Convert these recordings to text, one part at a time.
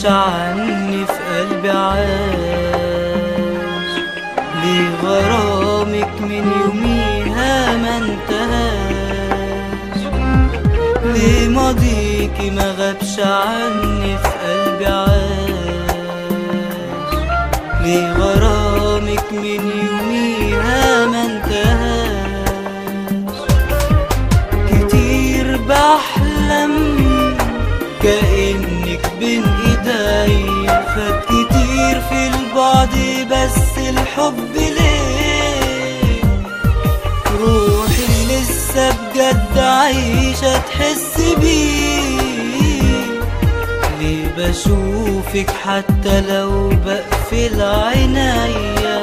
عني في قلبي عاش ليه غرامك من يوميها ما انتهاش ليه ماضيكي ما غابش عني في قلبي عاش ليه غرامك من يوميها ما انتهاش كتير بحلم كأنك بين ايديا فات كتير في البعد بس الحب ليه روحي لسه بجد عايشة تحس بيه ليه بشوفك حتى لو بقفل عينيا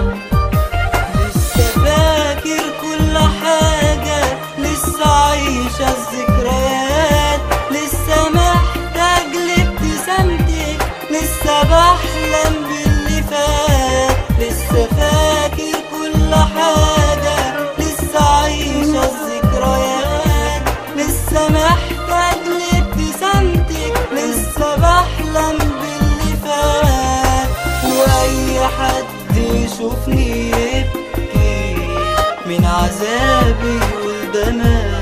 لسه فاكر كل حاجة لسه عايشة الذكريات لسه محتاج لابتسامتك لسه بحلم باللي فات لسه فاكر كل حاجة لسه عايشة الذكريات لسه محتاج لابتسامتك لسه بحلم باللي فات وأي حد يشوفني يبكي من عذابي يقول ده مات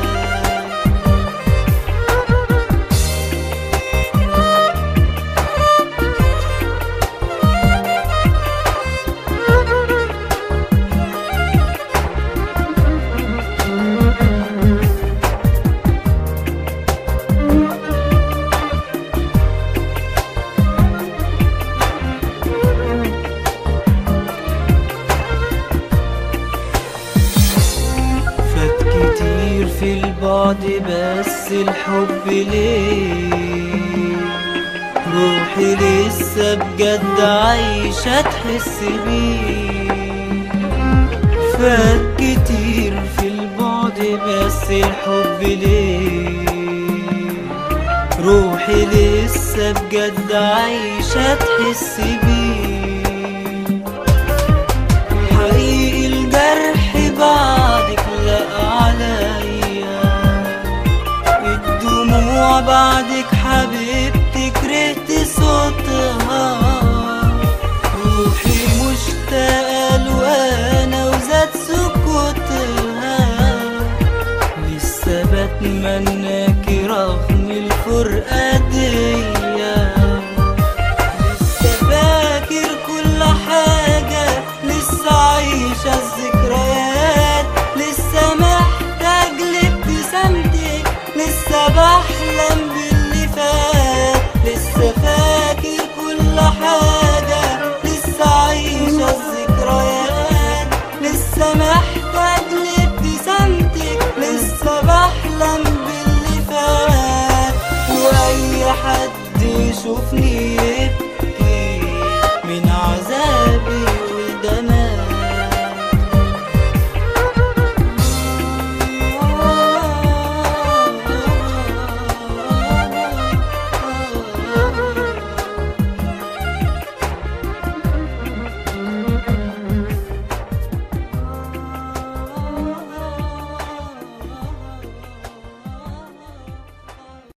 فات كتير في البعد بس الحب ليه روحي لسه بجد عايشة تحس بيه فات كتير في البعد بس الحب ليه روحي لسه بجد عايشة تحس بيه حقيقي الجرح بعدك لا عليا الدموع بعدك